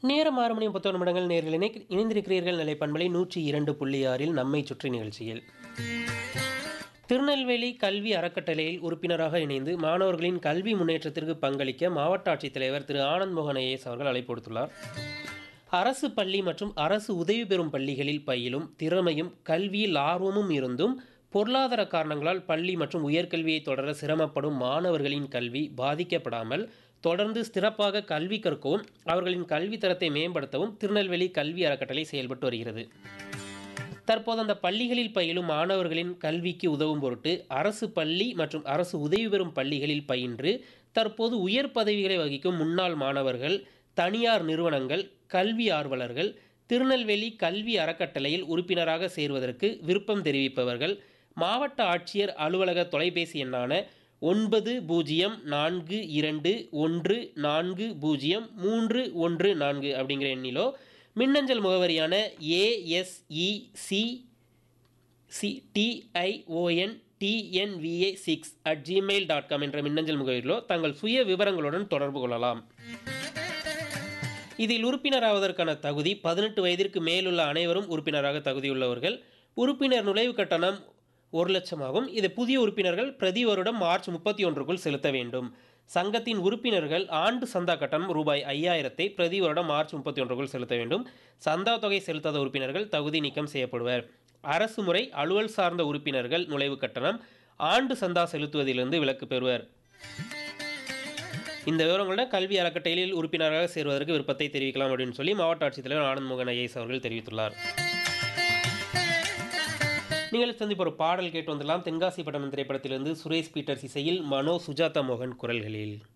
நேரம் ஆறு மணி முப்பத்தொன்று நிமிடங்கள் நேர்கள் இணை இணைந்திருக்கிறீர்கள் நிலை பண்பலை நூற்றி இரண்டு புள்ளி ஆறில் நம்மை சுற்றி நிகழ்ச்சியில் திருநெல்வேலி கல்வி அறக்கட்டளையில் உறுப்பினராக இணைந்து மாணவர்களின் கல்வி முன்னேற்றத்திற்கு பங்களிக்க மாவட்ட ஆட்சித்தலைவர் திரு ஆனந்த் மோகன் ஐஏஎஸ் அவர்கள் அழைப்பு கொடுத்துள்ளார் அரசு பள்ளி மற்றும் அரசு உதவி பெறும் பள்ளிகளில் பயிலும் திறமையும் கல்வியில் ஆர்வமும் இருந்தும் பொருளாதார காரணங்களால் பள்ளி மற்றும் உயர்கல்வியை தொடர சிரமப்படும் மாணவர்களின் கல்வி பாதிக்கப்படாமல் தொடர்ந்து சிறப்பாக கல்வி கற்கவும் அவர்களின் கல்வி தரத்தை மேம்படுத்தவும் திருநெல்வேலி கல்வி அறக்கட்டளை செயல்பட்டு வருகிறது தற்போது அந்த பள்ளிகளில் பயிலும் மாணவர்களின் கல்விக்கு உதவும் பொருட்டு அரசு பள்ளி மற்றும் அரசு உதவி பெறும் பள்ளிகளில் பயின்று தற்போது உயர் பதவிகளை வகிக்கும் முன்னாள் மாணவர்கள் தனியார் நிறுவனங்கள் கல்வி ஆர்வலர்கள் திருநெல்வேலி கல்வி அறக்கட்டளையில் உறுப்பினராக சேர்வதற்கு விருப்பம் தெரிவிப்பவர்கள் மாவட்ட ஆட்சியர் அலுவலக தொலைபேசி எண்ணான ஒன்பது பூஜ்ஜியம் நான்கு இரண்டு ஒன்று நான்கு பூஜ்ஜியம் மூன்று ஒன்று நான்கு அப்படிங்கிற எண்ணிலோ மின்னஞ்சல் முகவரியான ASEC C DION TNVA six at Gmail dot com என்ற மின்னஞ்சல் முகவரியிலோ தங்கள் சுய விவரங்களுடன் தொடர்பு கொள்ளலாம் இதில் உறுப்பினராவதற்கான தகுதி பதினெட்டு வயதிற்கு மேலுள்ள அனைவரும் உறுப்பினராக தகுதியுள்ளவர்கள் உறுப்பினர் நுழைவு கட்டணம் ஒரு லட்சமாகும் இது புதிய உறுப்பினர்கள் பிரதி வருடம் மார்ச் முப்பத்தி ஒன்றுக்குள் செலுத்த வேண்டும் சங்கத்தின் உறுப்பினர்கள் ஆண்டு சந்தா கட்டணம் ரூபாய் ஐயாயிரத்தை பிரதி வருடம் மார்ச் முப்பத்தி ஒன்றுக்குள் செலுத்த வேண்டும் சந்தா தொகை செலுத்தாத உறுப்பினர்கள் தகுதி நீக்கம் செய்யப்படுவர் அரசு முறை அலுவல் சார்ந்த உறுப்பினர்கள் நுழைவு கட்டணம் ஆண்டு சந்தா செலுத்துவதிலிருந்து விலக்கு பெறுவர் இந்த விவரங்களோட கல்வி அறக்கட்டளையில் உறுப்பினராக சேர்வதற்கு விருப்பத்தை தெரிவிக்கலாம் அப்படின்னு சொல்லி மாவட்ட ஆட்சித்தலைவர் ஆனந்த் மோகன் ஐஏஎஸ் அவர்கள் தெரிவித்துள்ளார் நீங்கள் சந்திப்பு ஒரு பாடல் கேட்டு வந்துடலாம் தென்காசி பட்டணம் திரைப்படத்திலிருந்து சுரேஷ் பீட்டர்ஸ் இசையில் மனோ சுஜாதா மோகன் குரல்களில்